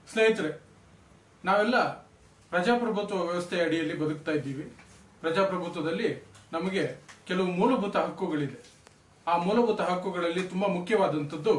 ಸ್ನೇಹಿತರೆ ನಾವೆಲ್ಲ ಪ್ರಜಾಪ್ರಭುತ್ವ ವ್ಯವಸ್ಥೆಯ ಅಡಿಯಲ್ಲಿ ಬದುಕ್ತಾ ಇದ್ದೀವಿ ಪ್ರಜಾಪ್ರಭುತ್ವದಲ್ಲಿ ನಮಗೆ ಕೆಲವು ಮೂಲಭೂತ ಹಕ್ಕುಗಳಿದೆ ಆ ಮೂಲಭೂತ ಹಕ್ಕುಗಳಲ್ಲಿ ತುಂಬಾ ಮುಖ್ಯವಾದಂಥದ್ದು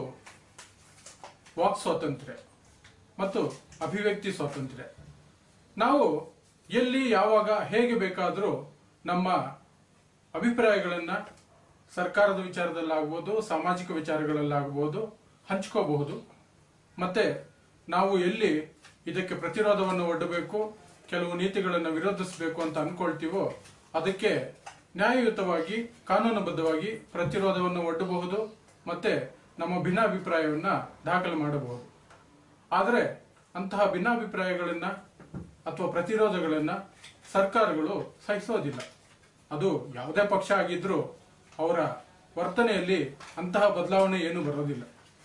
ವಾಕ್ ಸ್ವಾತಂತ್ರ್ಯ ಮತ್ತು ಅಭಿವ್ಯಕ್ತಿ ಸ್ವಾತಂತ್ರ್ಯ ನಾವು ಎಲ್ಲಿ ಯಾವಾಗ ಹೇಗೆ ಬೇಕಾದರೂ ನಮ್ಮ ಅಭಿಪ್ರಾಯಗಳನ್ನ ಸರ್ಕಾರದ ವಿಚಾರದಲ್ಲಾಗ್ಬೋದು ಸಾಮಾಜಿಕ ವಿಚಾರಗಳಲ್ಲಾಗ್ಬೋದು ಹಂಚ್ಕೋಬಹುದು ಮತ್ತೆ ನಾವು ಎಲ್ಲಿ ಇದಕ್ಕೆ ಪ್ರತಿರೋಧವನ್ನು ಒಡ್ಡಬೇಕು ಕೆಲವು ನೀತಿಗಳನ್ನು ವಿರೋಧಿಸಬೇಕು ಅಂತ ಅನ್ಕೊಳ್ತೀವೋ ಅದಕ್ಕೆ ನ್ಯಾಯಯುತವಾಗಿ ಕಾನೂನುಬದ್ಧವಾಗಿ ಪ್ರತಿರೋಧವನ್ನು ಒಡ್ಡಬಹುದು ಮತ್ತೆ ನಮ್ಮ ಭಿನ್ನಾಭಿಪ್ರಾಯವನ್ನ ದಾಖಲು ಮಾಡಬಹುದು ಆದರೆ ಅಂತಹ ಭಿನ್ನಾಭಿಪ್ರಾಯಗಳನ್ನ ಅಥವಾ ಪ್ರತಿರೋಧಗಳನ್ನ ಸರ್ಕಾರಗಳು ಸಹಿಸೋದಿಲ್ಲ ಅದು ಯಾವುದೇ ಪಕ್ಷ ಆಗಿದ್ರೂ ಅವರ ವರ್ತನೆಯಲ್ಲಿ ಅಂತಹ ಬದಲಾವಣೆ ಏನು ಬರೋದಿಲ್ಲ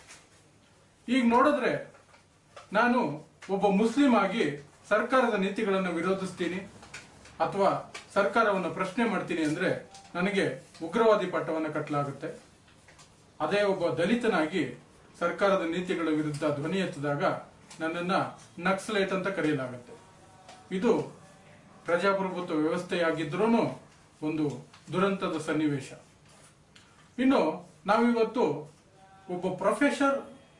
ಈಗ ನೋಡಿದ್ರೆ ನಾನು ಒಬ್ಬ ಮುಸ್ಲಿಂ ಆಗಿ ಸರ್ಕಾರದ ನೀತಿಗಳನ್ನು ವಿರೋಧಿಸ್ತೀನಿ ಅಥವಾ ಸರ್ಕಾರವನ್ನು ಪ್ರಶ್ನೆ ಮಾಡ್ತೀನಿ ಅಂದ್ರೆ ನನಗೆ ಉಗ್ರವಾದಿ ಪಟ್ಟವನ್ನು ಕಟ್ಟಲಾಗುತ್ತೆ ಅದೇ ಒಬ್ಬ ದಲಿತನಾಗಿ ಸರ್ಕಾರದ ನೀತಿಗಳ ವಿರುದ್ಧ ಧ್ವನಿ ಎತ್ತಿದಾಗ ನನ್ನನ್ನ ನಕ್ಸಲೇಟ್ ಅಂತ ಕರೆಯಲಾಗುತ್ತೆ ಇದು ಪ್ರಜಾಪ್ರಭುತ್ವ ವ್ಯವಸ್ಥೆಯಾಗಿದ್ರೂ ಒಂದು ದುರಂತದ ಸನ್ನಿವೇಶ ಇನ್ನು ನಾವಿವತ್ತು ಒಬ್ಬ ಪ್ರೊಫೆಸರ್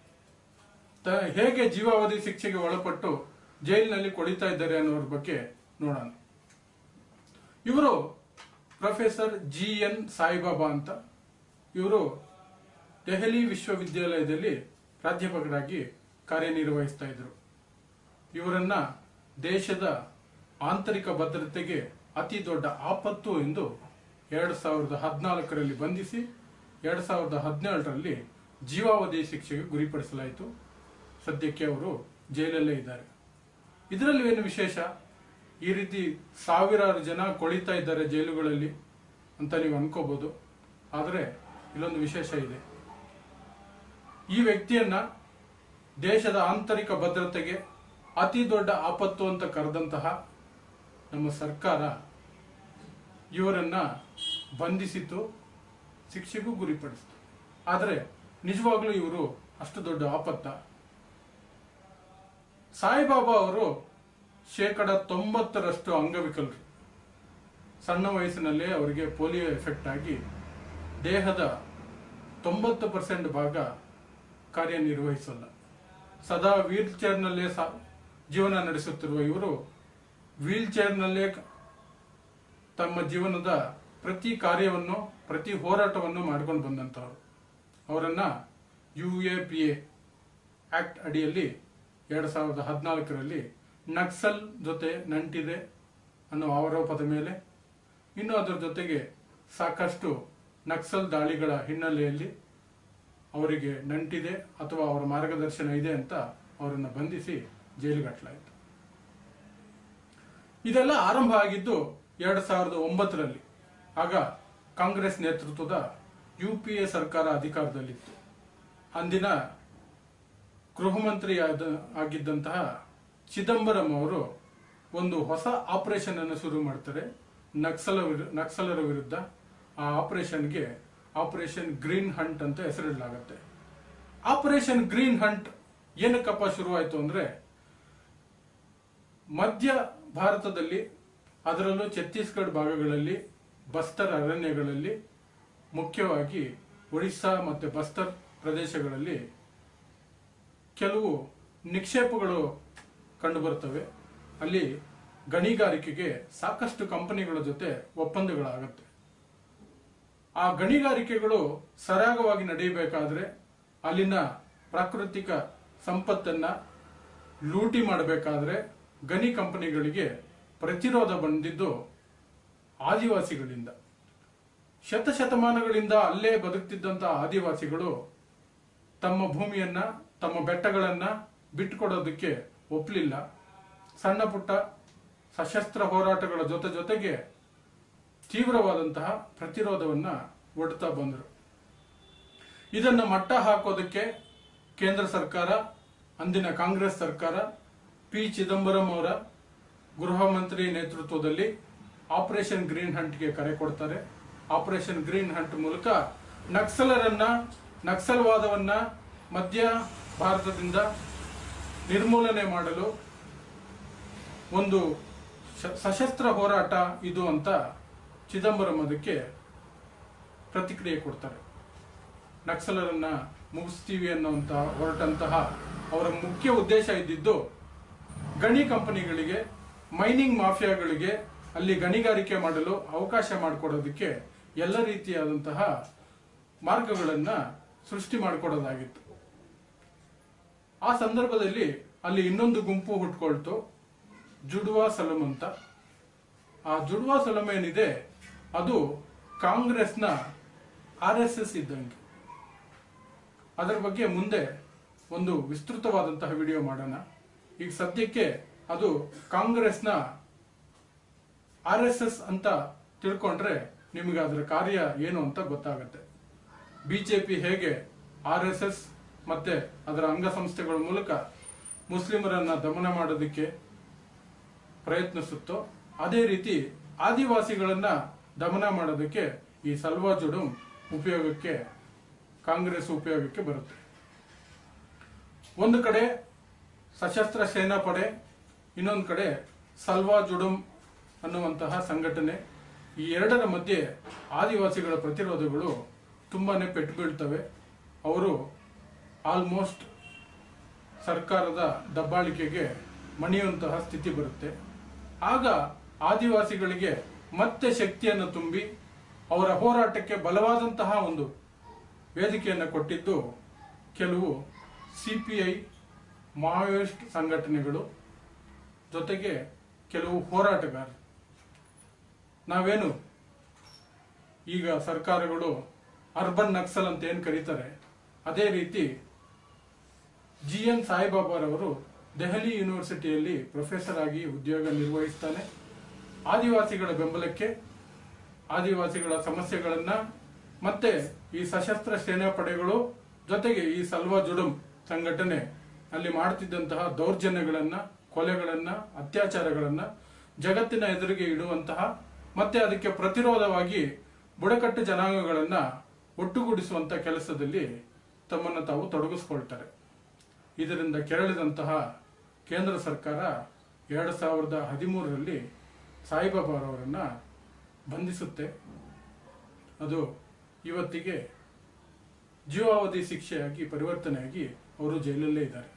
ತ- ಹೇಗೆ ಜೀವಾವಧಿ ಶಿಕ್ಷೆಗೆ ಒಳಪಟ್ಟು ಜೈಲಿನಲ್ಲಿ ಕೊಳಿತಾ ಇದ್ದಾರೆ ಅನ್ನೋರ ಬಗ್ಗೆ ನೋಡೋಣ ಇವರು ಪ್ರೊಫೆಸರ್ ಜಿ ಎನ್ ಸಾಯಿಬಾಬಾ ಅಂತ ಇವರು ದೆಹಲಿ ವಿಶ್ವವಿದ್ಯಾಲಯದಲ್ಲಿ ಪ್ರಾಧ್ಯಾಪಕರಾಗಿ ಕಾರ್ಯನಿರ್ವಹಿಸ್ತಾ ಇದ್ರು ಇವರನ್ನ ದೇಶದ ಆಂತರಿಕ ಭದ್ರತೆಗೆ ಅತಿ ದೊಡ್ಡ ಆಪತ್ತು ಎಂದು ಎರಡು ಸಾವಿರದ ಹದಿನಾಲ್ಕರಲ್ಲಿ ಬಂಧಿಸಿ ಎರಡು ಸಾವಿರದ ಹದಿನೇಳರಲ್ಲಿ ಜೀವಾವಧಿ ಶಿಕ್ಷೆಗೆ ಗುರಿಪಡಿಸಲಾಯಿತು ಸದ್ಯಕ್ಕೆ ಅವರು ಜೈಲಲ್ಲೇ ಇದ್ದಾರೆ ಇದರಲ್ಲಿ ಏನು ವಿಶೇಷ ಈ ರೀತಿ ಸಾವಿರಾರು ಜನ ಕೊಳಿತಾ ಇದ್ದಾರೆ ಜೈಲುಗಳಲ್ಲಿ ಅಂತ ನೀವು ಅನ್ಕೋಬಹುದು ಆದರೆ ಇಲ್ಲೊಂದು ವಿಶೇಷ ಇದೆ ಈ ವ್ಯಕ್ತಿಯನ್ನ ದೇಶದ ಆಂತರಿಕ ಭದ್ರತೆಗೆ ಅತಿ ದೊಡ್ಡ ಆಪತ್ತು ಅಂತ ಕರೆದಂತಹ ನಮ್ಮ ಸರ್ಕಾರ ಇವರನ್ನ ಬಂಧಿಸಿತು ಶಿಕ್ಷೆಗೂ ಗುರಿಪಡಿಸಿತು ಆದರೆ ನಿಜವಾಗ್ಲೂ ಇವರು ಅಷ್ಟು ದೊಡ್ಡ ಆಪತ್ತ ಸಾಯಿಬಾಬಾ ಅವರು ಶೇಕಡ ತೊಂಬತ್ತರಷ್ಟು ಅಂಗವಿಕಲರು ಸಣ್ಣ ವಯಸ್ಸಿನಲ್ಲೇ ಅವರಿಗೆ ಪೋಲಿಯೋ ಎಫೆಕ್ಟ್ ಆಗಿ ದೇಹದ ತೊಂಬತ್ತು ಪರ್ಸೆಂಟ್ ಭಾಗ ಕಾರ್ಯನಿರ್ವಹಿಸಲ್ಲ ಸದಾ ವೀಲ್ ಚೇರ್ನಲ್ಲೇ ಸಾ ಜೀವನ ನಡೆಸುತ್ತಿರುವ ಇವರು ವೀಲ್ ಚೇರ್ನಲ್ಲೇ ಕ- ತಮ್ಮ ಜೀವನದ ಪ್ರತಿ ಕಾರ್ಯವನ್ನು ಪ್ರತಿ ಹೋರಾಟವನ್ನು ಮಾಡ್ಕೊಂಡು ಬಂದಂತವರು ಅವರನ್ನ U A P A act ಅಡಿಯಲ್ಲಿ ಎರಡು ಸಾವಿರದ ಹದಿನಾಲ್ಕರಲ್ಲಿ ನಕ್ಸಲ್ ಜೊತೆ ನಂಟಿದೆ ಅನ್ನೋ ಆರೋಪದ ಮೇಲೆ ಇನ್ನು ಅದರ ಜೊತೆಗೆ ಸಾಕಷ್ಟು ನಕ್ಸಲ್ ದಾಳಿಗಳ ಹಿನ್ನೆಲೆಯಲ್ಲಿ ಅವರಿಗೆ ನಂಟಿದೆ ಅಥವಾ ಅವರ ಮಾರ್ಗದರ್ಶನ ಇದೆ ಅಂತ ಅವರನ್ನು ಬಂಧಿಸಿ ಜೈಲಿಗೆ ಹಾಕಲಾಯಿತು ಇದೆಲ್ಲ ಆರಂಭ ಆಗಿದ್ದು ಎರಡು ಸಾವಿರದ ಒಂಬತ್ತರಲ್ಲಿ ಆಗ ಕಾಂಗ್ರೆಸ್ ನೇತೃತ್ವದ ಯು ಪಿ ಎ ಸರ್ಕಾರ ಅಧಿಕಾರದಲ್ಲಿತ್ತು ಅಂದಿನ ಗೃಹ ಮಂತ್ರಿ ಆದ- ಆಗಿದ್ದಂತಹ ಚಿದಂಬರಂ ಅವರು ಒಂದು ಹೊಸ ಆಪರೇಷನ್ ಅನ್ನು ಶುರು ಮಾಡ್ತಾರೆ ನಕ್ಸಲ ವಿರು- ನಕ್ಸಲರ ವಿರುದ್ಧ ಆ ಆಪರೇಷನ್ಗೆ ಆಪರೇಷನ್ ಗ್ರೀನ್ ಹಂಟ್ ಅಂತ ಹೆಸರಿಡಲಾಗುತ್ತೆ ಆಪರೇಷನ್ ಗ್ರೀನ್ ಹಂಟ್ ಏನಕ್ಕಪ್ಪ ಶುರುವಾಯಿತು ಅಂದ್ರೆ ಮಧ್ಯ ಭಾರತದಲ್ಲಿ ಅದರಲ್ಲೂ ಛತ್ತೀಸ್ಗಢ ಭಾಗಗಳಲ್ಲಿ ಬಸ್ತರ್ ಅರಣ್ಯಗಳಲ್ಲಿ ಮುಖ್ಯವಾಗಿ ಒಡಿಸ್ಸಾ ಮತ್ತು ಬಸ್ತರ್ ಪ್ರದೇಶಗಳಲ್ಲಿ ಕೆಲವು ನಿಕ್ಷೇಪಗಳು ಕಂಡುಬರುತ್ತವೆ ಅಲ್ಲಿ ಗಣಿಗಾರಿಕೆಗೆ ಸಾಕಷ್ಟು ಕಂಪನಿಗಳ ಜೊತೆ ಒಪ್ಪಂದಗಳಾಗುತ್ತೆ ಆ ಗಣಿಗಾರಿಕೆಗಳು ಸರಾಗವಾಗಿ ನಡೆಯಬೇಕಾದ್ರೆ ಅಲ್ಲಿನ ಪ್ರಾಕೃತಿಕ ಸಂಪತ್ತನ್ನ ಲೂಟಿ ಮಾಡಬೇಕಾದ್ರೆ ಗಣಿ ಕಂಪನಿಗಳಿಗೆ ಪ್ರತಿರೋಧ ಬಂದಿದ್ದು ಆದಿವಾಸಿಗಳಿಂದ ಶತಶತಮಾನಗಳಿಂದ ಅಲ್ಲೇ ಬದುಕ್ತಿದ್ದಂತಹ ಆದಿವಾಸಿಗಳು ತಮ್ಮ ಭೂಮಿಯನ್ನ ತಮ್ಮ ಬೆಟ್ಟಗಳನ್ನ ಬಿಟ್ಟುಕೊಡೋದಕ್ಕೆ ಒಪ್ಪಲಿಲ್ಲ ಸಣ್ಣ ಪುಟ್ಟ ಸಶಸ್ತ್ರ ಹೋರಾಟಗಳ ಜೊತೆ ಜೊತೆಗೆ ತೀವ್ರವಾದಂತಹ ಪ್ರತಿರೋಧವನ್ನ ಒಡ್ತಾ ಬಂದರು ಇದನ್ನ ಮಟ್ಟ ಹಾಕೋದಕ್ಕೆ ಕೇಂದ್ರ ಸರ್ಕಾರ ಅಂದಿನ ಕಾಂಗ್ರೆಸ್ ಸರ್ಕಾರ ಪಿ ಚಿದಂಬರಂ ಅವರ ಗೃಹ ಮಂತ್ರಿ ನೇತೃತ್ವದಲ್ಲಿ ಆಪರೇಷನ್ ಗ್ರೀನ್ ಹಂಟ್ಗೆ ಕರೆ ಕೊಡ್ತಾರೆ ಆಪರೇಷನ್ ಗ್ರೀನ್ ಹಂಟ್ ಮೂಲಕ ನಕ್ಸಲರನ್ನ ನಕ್ಸಲ್ವಾದವನ್ನ ಮಧ್ಯ ಭಾರತದಿಂದ ನಿರ್ಮೂಲನೆ ಮಾಡಲು ಒಂದು ಶ- ಸಶಸ್ತ್ರ ಹೋರಾಟ ಇದು ಅಂತ ಚಿದಂಬರಂ ಅದಕ್ಕೆ ಪ್ರತಿಕ್ರಿಯೆ ಕೊಡ್ತಾರೆ ನಕ್ಸಲರನ್ನ ಮುಗಿಸ್ತೀವಿ ಅನ್ನುವಂತ ಹೊರಟಂತಹ ಅವರ ಮುಖ್ಯ ಉದ್ದೇಶ ಇದ್ದಿದ್ದು ಗಣಿ ಕಂಪನಿಗಳಿಗೆ ಮೈನಿಂಗ್ ಮಾಫಿಯಾಗಳಿಗೆ ಅಲ್ಲಿ ಗಣಿಗಾರಿಕೆ ಮಾಡಲು ಅವಕಾಶ ಮಾಡಿಕೊಡೋದಕ್ಕೆ ಎಲ್ಲ ರೀತಿಯಾದಂತಹ ಮಾರ್ಗಗಳನ್ನ ಸೃಷ್ಟಿ ಮಾಡಿಕೊಡೋದಾಗಿತ್ತು ಆ ಸಂದರ್ಭದಲ್ಲಿ ಅಲ್ಲಿ ಇನ್ನೊಂದು ಗುಂಪು ಹುಟ್ಕೊಳ್ತು ಜುಡ್ವಾ ಸಲಂ ಅಂತ ಆ ಜುಡ್ವಾ ಸಲಂ ಏನಿದೆ ಅದು ಕಾಂಗ್ರೆಸ್ನ ಆರ್ ಎಸ್ ಎಸ್ ಇದ್ದಂಗೆ ಅದರ ಬಗ್ಗೆ ಮುಂದೆ ಒಂದು ವಿಸ್ತೃತವಾದಂತಹ ವಿಡಿಯೋ ಮಾಡೋಣ ಈಗ ಸದ್ಯಕ್ಕೆ ಅದು ಕಾಂಗ್ರೆಸ್ನ ಆರ್ ಎಸ್ ಎಸ್ ಅಂತ ತಿಳ್ಕೊಂಡ್ರೆ ನಿಮಗೆ ಅದರ ಕಾರ್ಯ ಏನು ಅಂತ ಗೊತ್ತಾಗತ್ತೆ ಬಿಜೆಪಿ ಹೇಗೆ ಆರ್ ಎಸ್ ಎಸ್ ಮತ್ತೆ ಅದರ ಅಂಗಸಂಸ್ಥೆಗಳ ಮೂಲಕ ಮುಸ್ಲಿಮರನ್ನ ದಮನ ಮಾಡೋದಕ್ಕೆ ಪ್ರಯತ್ನಿಸುತ್ತೋ ಅದೇ ರೀತಿ ಆದಿವಾಸಿಗಳನ್ನ ದಮನ ಮಾಡೋದಕ್ಕೆ ಈ ಸಲ್ವಾ ಜುಡುಂ ಉಪಯೋಗಕ್ಕೆ ಕಾಂಗ್ರೆಸ್ ಉಪಯೋಗಕ್ಕೆ ಬರುತ್ತೆ ಒಂದು ಕಡೆ ಸಶಸ್ತ್ರ ಸೇನಾ ಪಡೆ ಇನ್ನೊಂದು ಕಡೆ ಸಲ್ವಾ ಜುಡುಂ ಅನ್ನುವಂತಹ ಸಂಘಟನೆ ಈ ಎರಡರ ಮಧ್ಯೆ ಆದಿವಾಸಿಗಳ ಪ್ರತಿರೋಧಗಳು ತುಂಬಾನೇ ಪೆಟ್ಟು ಬೀಳ್ತವೆ ಅವರು ಆಲ್ಮೋಸ್ಟ್ ಸರ್ಕಾರದ ದಬ್ಬಾಳಿಕೆಗೆ ಮಣಿಯುವಂತಹ ಸ್ಥಿತಿ ಬರುತ್ತೆ ಆಗ ಆದಿವಾಸಿಗಳಿಗೆ ಮತ್ತೆ ಶಕ್ತಿಯನ್ನು ತುಂಬಿ ಅವರ ಹೋರಾಟಕ್ಕೆ ಬಲವಾದಂತಹ ಒಂದು ವೇದಿಕೆಯನ್ನು ಕೊಟ್ಟಿದ್ದು ಕೆಲವು ಸಿಪಿಐ ಮಾವೋಯಿಸ್ಟ್ ಸಂಘಟನೆಗಳು ಜೊತೆಗೆ ಕೆಲವು ಹೋರಾಟಗಾರರು ನಾವೇನು ಈಗ ಸರ್ಕಾರಗಳು ಅರ್ಬನ್ ನಕ್ಸಲ್ ಅಂತ ಏನ್ ಕರೀತಾರೆ ಅದೇ ರೀತಿ ಜಿ ಎನ್ ಸಾಯಿಬಾಬಾರವರು ದೆಹಲಿ ಯೂನಿವರ್ಸಿಟಿಯಲ್ಲಿ ಪ್ರೊಫೆಸರ್ ಆಗಿ ಉದ್ಯೋಗ ನಿರ್ವಹಿಸ್ತಾನೆ ಆದಿವಾಸಿಗಳ ಬೆಂಬಲಕ್ಕೆ ಆದಿವಾಸಿಗಳ ಸಮಸ್ಯೆಗಳನ್ನ ಮತ್ತೆ ಈ ಸಶಸ್ತ್ರ ಸೇನಾ ಪಡೆಗಳು ಜೊತೆಗೆ ಈ ಸಲ್ವಾ ಜುಡುಂ ಸಂಘಟನೆ ಅಲ್ಲಿ ಮಾಡ್ತಿದ್ದಂತಹ ದೌರ್ಜನ್ಯಗಳನ್ನ ಕೊಲೆಗಳನ್ನ ಅತ್ಯಾಚಾರಗಳನ್ನ ಜಗತ್ತಿನ ಎದುರಿಗೆ ಇಡುವಂತಹ ಮತ್ತೆ ಅದಕ್ಕೆ ಪ್ರತಿರೋಧವಾಗಿ ಬುಡಕಟ್ಟು ಜನಾಂಗಗಳನ್ನ ಒಟ್ಟುಗೂಡಿಸುವಂತ ಕೆಲಸದಲ್ಲಿ ತಮ್ಮನ್ನು ತಾವು ತೊಡಗಿಸ್ಕೊಳ್ತಾರೆ ಇದರಿಂದ ಕೆರಳಿದಂತಹ ಕೇಂದ್ರ ಸರ್ಕಾರ ಎರಡು ಸಾವಿರದ ಹದಿಮೂರರಲ್ಲಿ ಸಾಯಿಬಾಬಾರವರನ್ನ ಬಂಧಿಸುತ್ತೆ ಅದು ಇವತ್ತಿಗೆ ಜೀವಾವಧಿ ಶಿಕ್ಷೆಯಾಗಿ ಪರಿವರ್ತನೆಯಾಗಿ ಅವರು ಜೈಲಲ್ಲೇ ಇದ್ದಾರೆ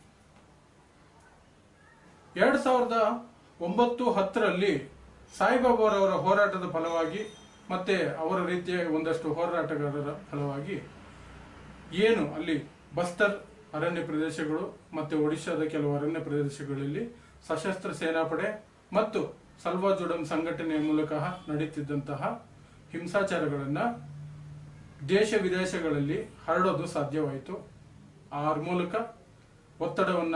ಎರಡ್ ಸಾವಿರದ ಒಂಬತ್ತು ಹತ್ತರಲ್ಲಿ ಸಾಯಿಬಾಬಾರವರ ಹೋರಾಟದ ಫಲವಾಗಿ ಮತ್ತೆ ಅವರ ರೀತಿಯ ಒಂದಷ್ಟು ಹೋರಾಟಗಾರರ ಫಲವಾಗಿ ಏನು ಅಲ್ಲಿ ಬಸ್ತರ್ ಅರಣ್ಯ ಪ್ರದೇಶಗಳು ಮತ್ತೆ ಒಡಿಶಾದ ಕೆಲವು ಅರಣ್ಯ ಪ್ರದೇಶಗಳಲ್ಲಿ ಸಶಸ್ತ್ರ ಸೇನಾಪಡೆ ಮತ್ತು ಸಲ್ವಾ ಜುಡಂ ಸಂಘಟನೆಯ ಮೂಲಕ ನಡೀತಿದ್ದಂತಹ ಹಿಂಸಾಚಾರಗಳನ್ನ ದೇಶ ವಿದೇಶಗಳಲ್ಲಿ ಹರಡೋದು ಸಾಧ್ಯವಾಯಿತು ಆ ಮೂಲಕ ಒತ್ತಡವನ್ನ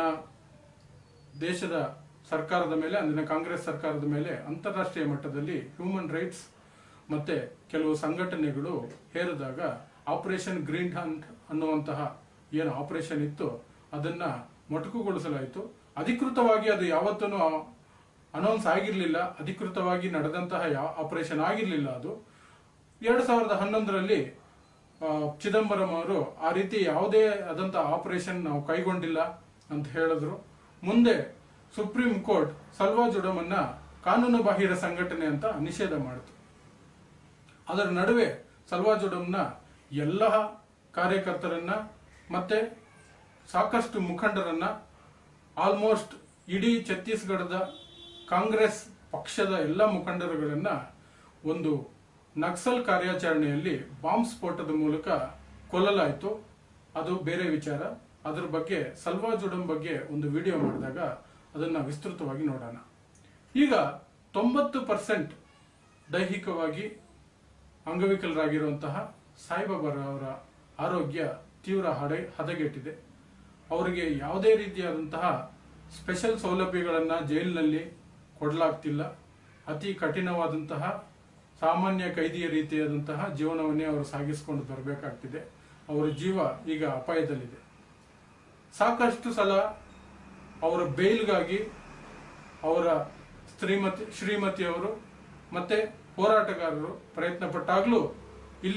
ದೇಶದ ಸರ್ಕಾರದ ಮೇಲೆ ಅಂದಿನ ಕಾಂಗ್ರೆಸ್ ಸರ್ಕಾರದ ಮೇಲೆ ಅಂತಾರಾಷ್ಟ್ರೀಯ ಮಟ್ಟದಲ್ಲಿ ಹ್ಯೂಮನ್ ರೈಟ್ಸ್ ಮತ್ತೆ ಕೆಲವು ಸಂಘಟನೆಗಳು ಹೇರಿದಾಗ ಆಪರೇಷನ್ ಗ್ರೀನ್ ಹಂಟ್ ಅನ್ನುವಂತಹ ಏನು ಆಪರೇಷನ್ ಇತ್ತು ಅದನ್ನ ಮೊಟಕುಗೊಳಿಸಲಾಯಿತು ಅಧಿಕೃತವಾಗಿ ಅದು ಯಾವತ್ತೂ ಅನೌನ್ಸ್ ಆಗಿರಲಿಲ್ಲ ಅಧಿಕೃತವಾಗಿ ನಡೆದಂತಹ ಯಾವ ಆಪರೇಷನ್ ಆಗಿರಲಿಲ್ಲ ಅದು ಎರಡ್ ಸಾವಿರದ ಹನ್ನೊಂದರಲ್ಲಿ ಆ, ಚಿದಂಬರಂ ಅವರು ಆ ರೀತಿ ಯಾವುದೇ ಆದಂತಹ ಆಪರೇಷನ್ ನಾವು ಕೈಗೊಂಡಿಲ್ಲ ಅಂತ ಹೇಳಿದ್ರು ಮುಂದೆ ಸುಪ್ರೀಂ ಕೋರ್ಟ್ ಸಲ್ವಾ ಜುಡಮನ್ನ ಕಾನೂನು ಬಾಹಿರ ಸಂಘಟನೆ ಅಂತ ನಿಷೇಧ ಮಾಡಿತು ಅದರ ನಡುವೆ ಸಲ್ವಾ ಜುಡಂನ ಎಲ್ಲ ಕಾರ್ಯಕರ್ತರನ್ನ ಮತ್ತೆ ಸಾಕಷ್ಟು ಮುಖಂಡರನ್ನ ಆಲ್ಮೋಸ್ಟ್ ಇಡೀ ಛತ್ತೀಸ್ಗಢದ ಕಾಂಗ್ರೆಸ್ ಪಕ್ಷದ ಎಲ್ಲ ಮುಖಂಡರುಗಳನ್ನ ಒಂದು ನಕ್ಸಲ್ ಕಾರ್ಯಾಚರಣೆಯಲ್ಲಿ ಬಾಂಬ್ ಸ್ಫೋಟದ ಮೂಲಕ ಕೊಲ್ಲಲಾಯಿತು ಅದು ಬೇರೆ ವಿಚಾರ ಅದ್ರ ಬಗ್ಗೆ ಸಲ್ವಾ ಜುಡಂ ಬಗ್ಗೆ ಒಂದು ವಿಡಿಯೋ ಮಾಡಿದಾಗ ಅದನ್ನ ವಿಸ್ತೃತವಾಗಿ ನೋಡೋಣ ಈಗ ತೊಂಬತ್ತು ಪರ್ಸೆಂಟ್ ದೈಹಿಕವಾಗಿ ಅಂಗವಿಕಲರಾಗಿರುವಂತಹ ಸಾಯಿಬಾಬಾರವರ ಆರೋಗ್ಯ ತೀವ್ರ ಹಡೆ ಹದಗೆಟ್ಟಿದೆ ಅವರಿಗೆ ಯಾವುದೇ ರೀತಿಯಾದಂತಹ ಸ್ಪೆಷಲ್ ಸೌಲಭ್ಯಗಳನ್ನು ಜೈಲಿನಲ್ಲಿ ಕೊಡಲಾಗ್ತಿಲ್ಲ ಅತಿ ಕಠಿಣವಾದಂತಹ ಸಾಮಾನ್ಯ ಕೈದಿಯ ರೀತಿಯಾದಂತಹ ಜೀವನವನ್ನೇ ಅವರು ಸಾಗಿಸಿಕೊಂಡು ಬರಬೇಕಾಗ್ತಿದೆ ಅವರ ಜೀವ ಈಗ ಅಪಾಯದಲ್ಲಿದೆ ಸಾಕಷ್ಟು ಸಲ ಅವರ ಬೇಲ್ಗಾಗಿ ಅವರ ಶ್ರೀಮತಿ ಶ್ರೀಮತಿಯವರು ಮತ್ತೆ ಹೋರಾಟಗಾರರು ಪ್ರಯತ್ನ ಪಟ್ಟಾಗ್ಲೂ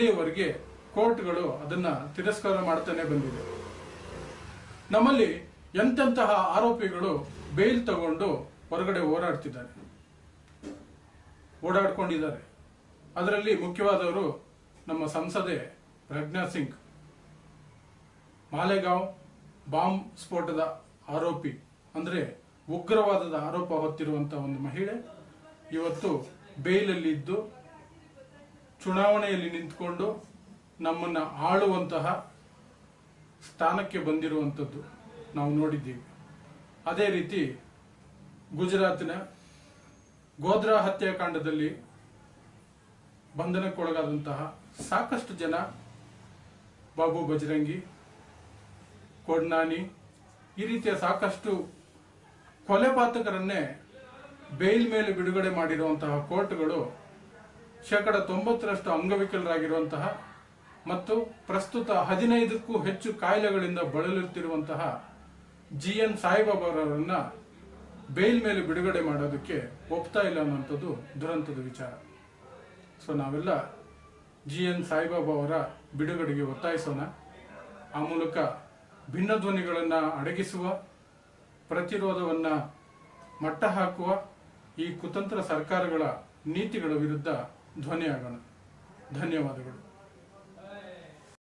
ಇಲ್ಲಿಯವರೆಗೆ ಕೋರ್ಟ್ಗಳು ಅದನ್ನ ತಿರಸ್ಕಾರ ಮಾಡ್ತಾನೆ ಬಂದಿದೆ ನಮ್ಮಲ್ಲಿ ಎಂತೆಂತಹ ಆರೋಪಿಗಳು ಬೇಲ್ ತಗೊಂಡು ಹೊರಗಡೆ ಓಡಾಡ್ತಿದ್ದಾರೆ ಓಡಾಡ್ಕೊಂಡಿದ್ದಾರೆ ಅದರಲ್ಲಿ ಮುಖ್ಯವಾದವರು ನಮ್ಮ ಸಂಸದೆ ಪ್ರಜ್ಞಾ ಸಿಂಗ್ ಮಾಲೆಗಾಂವ್ ಬಾಂಬ್ ಸ್ಫೋಟದ ಆರೋಪಿ ಅಂದ್ರೆ ಉಗ್ರವಾದದ ಆರೋಪ ಹೊತ್ತಿರುವಂತಹ ಒಂದು ಮಹಿಳೆ ಇವತ್ತು ಬೇಲಲ್ಲಿ ಇದ್ದು ಚುನಾವಣೆಯಲ್ಲಿ ನಿಂತ್ಕೊಂಡು ನಮ್ಮನ್ನ ಆಳುವಂತಹ ಸ್ಥಾನಕ್ಕೆ ಬಂದಿರುವಂಥದ್ದು ನಾವು ನೋಡಿದ್ದೀವಿ ಅದೇ ರೀತಿ ಗುಜರಾತಿನ ಗೋಧ್ರಾ ಹತ್ಯಾಕಾಂಡದಲ್ಲಿ ಬಂಧನಕ್ಕೊಳಗಾದಂತಹ ಸಾಕಷ್ಟು ಜನ ಬಾಬು ಬಜರಂಗಿ ಕೊಡ್ನಾನಿ ಈ ರೀತಿಯ ಸಾಕಷ್ಟು ಕೊಲೆಪಾತಕರನ್ನೇ ಬೇಲ್ ಮೇಲೆ ಬಿಡುಗಡೆ ಮಾಡಿರುವಂತಹ ಕೋರ್ಟ್ಗಳು ಶೇಕಡ ತೊಂಬತ್ತರಷ್ಟು ಅಂಗವಿಕಲರಾಗಿರುವಂತಹ ಮತ್ತು ಪ್ರಸ್ತುತ ಹದಿನೈದಕ್ಕೂ ಹೆಚ್ಚು ಕಾಯಿಲೆಗಳಿಂದ ಬಳಲುತ್ತಿರುವಂತಹ ಜಿ ಎನ್ ಸಾಯಿಬಾಬಾರವರನ್ನ ಬೇಲ್ ಮೇಲೆ ಬಿಡುಗಡೆ ಮಾಡೋದಕ್ಕೆ ಒಪ್ತಾ ಇಲ್ಲ ಅನ್ನುವಂಥದ್ದು ದುರಂತದ ವಿಚಾರ ಸೊ ನಾವೆಲ್ಲ ಜಿ ಎನ್ ಸಾಯಿಬಾಬಾ ಅವರ ಬಿಡುಗಡೆಗೆ ಒತ್ತಾಯಿಸೋಣ ಆ ಮೂಲಕ ಭಿನ್ನ ಧ್ವನಿಗಳನ್ನು ಅಡಗಿಸುವ ಪ್ರತಿರೋಧವನ್ನ ಮಟ್ಟ ಹಾಕುವ ಈ ಕುತಂತ್ರ ಸರ್ಕಾರಗಳ ನೀತಿಗಳ ವಿರುದ್ಧ ಧ್ವನಿಯಾಗೋಣ ಧನ್ಯವಾದಗಳು